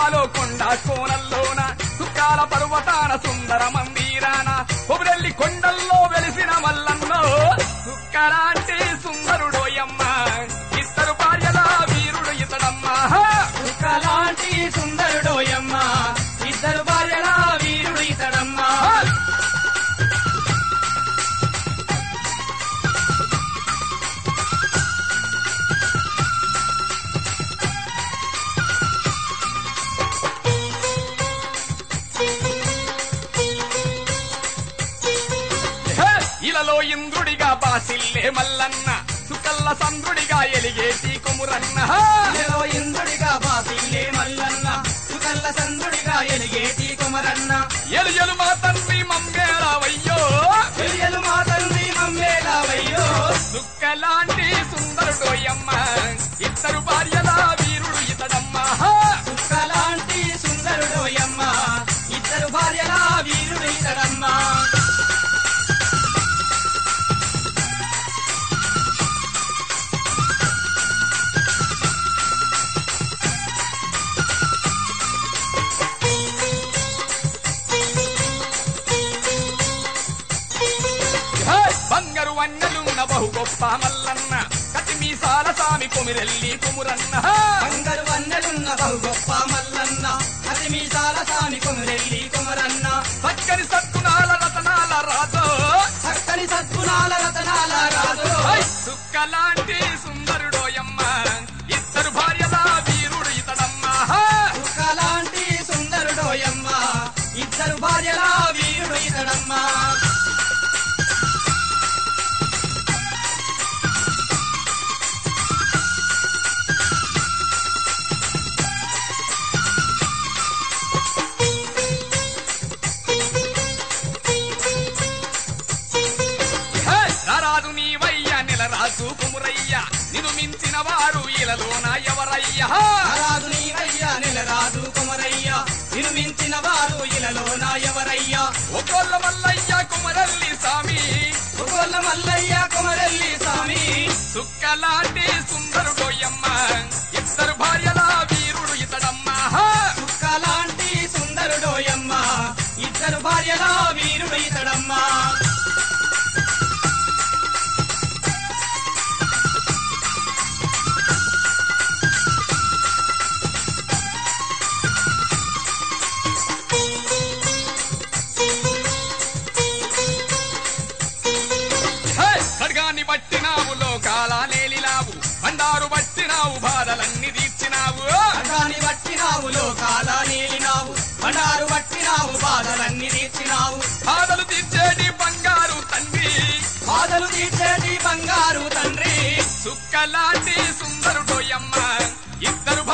జిల్లాలో కొండ కోనల్లోన సుక్కాల పర్వతాన సుందర మందిరాన కొబరెల్లి కొండల్లో వెలిసిన మల్లన్నో సుక్కలాంటి సుందరుడోయమ్మ ఇద్దరు భార్యల వీరుడు ఇతడమ్మా కుక్కలాంటి సుందరుడోయమ్మ ఇద్దరు భార్యల వీరుడు ఇతడమ్మా హే! ఇలలో ఇంద్రుడిగా బాసిల్లే మల్లన్న సుకల్ల సంద్రుడిగా ఎలిగేటి కొమురన్న ఇలలో ఇంద్రుడిగా బాసిల్లే మల్లన్న సుకల్ల సంద్రుడిగా ఎలిగేటి కుమరన్న ఎలు ఎలు మా తండ్రి మమ్మేరావయ్యో తెలియలు మా తండ్రి మమ్మేలావయ్యో సుక్కలాంటి సుందరుడోయమ్మ ఇద్దరు భార్యల వీరుడు ఇతడమ్మా కుక్కలాంటి సుందరుడోయమ్మ ఇద్దరు భార్యల వీరుడు ఇతడమ్మా హే! బంగారు వన్నెలున్న బహు గొప్ప మల్లన్న కటి మీసాల సామి కొమిరెల్లి కొమురన్న బంగారు వన్నెలున్న బహు గొప్ప మల్లన్న అతి మీసాల సామి కొమురెల్లి కుమరన్న చక్కని సత్తునాల రతనాల రాజో చక్కని సద్గుణాల రతనాల రాజు హై! సుక్కలాంటి సుందరుడోయమ్మ ఇద్దరు భార్యల వీరుడు ఇతడమ్మా కుక్కలాంటి సుందరుడోయమ్మ ఇద్దరు భార్యల వీరుడు ఇతడమ్మా హే! రారాజు నీవయ్య నెలరాజు కుమురయ్య నిన్ను మించిన వారు ఇలలోన ఎవరయ్యా రాజు నీవయ్యా నెలరాజు కుమరయ్య నిర్మించిన వారు ఇలలోన ఎవరయ్యా ఒక్కొల్ల మల్లయ్య కుమరల్లి సామి ఒగోళ్ళ మల్లయ్య కుమరెల్లి స్వామి సుక్కలాంటి సుందరుడోయమ్మ ఇద్దరు భార్యల వీరుడు ఇతడమ్మా కుక్కలాంటి సుందరుడోయమ్మ ఇద్దరు భార్యల వీరుడు ఇతడమ్మా హే! ఖడ్గాన్ని పట్టినావు లోకాల నేలినావు బండారు పట్టినావు బాధలన్నీ తీర్చినావు అగాని పట్టినావు లోకాల నీలినావు బండారు పట్టినావు బాధలన్నీ తీర్చినావు బాధలు తీర్చేటి బంగారు తండ్రి బాధలు తీర్చేటి బంగారు తండ్రి సుక్కలాంటి సుందరుడోయమ్మ ఇద్దరు